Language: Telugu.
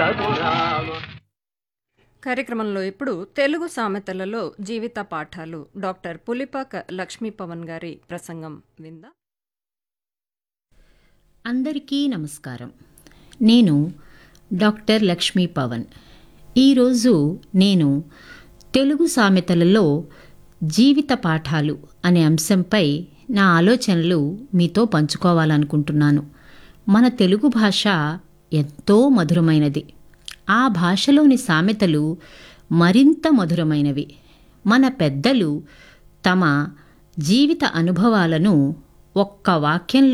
చదురాలు కార్యక్రమంలో ఇప్పుడు తెలుగు సామెతలలో జీవిత పాఠాలు డాక్టర్ పులిపాక లక్ష్మీ పవన్ గారి ప్రసంగం విందా అందరికీ నమస్కారం నేను డాక్టర్ లక్ష్మీ పవన్ ఈరోజు నేను తెలుగు సామెతలలో జీవిత పాఠాలు అనే అంశంపై నా ఆలోచనలు మీతో పంచుకోవాలనుకుంటున్నాను మన తెలుగు భాష ఎంతో మధురమైనది ఆ భాషలోని సామెతలు మరింత మధురమైనవి మన పెద్దలు తమ జీవిత అనుభవాలను ఒక్క వాక్యంలో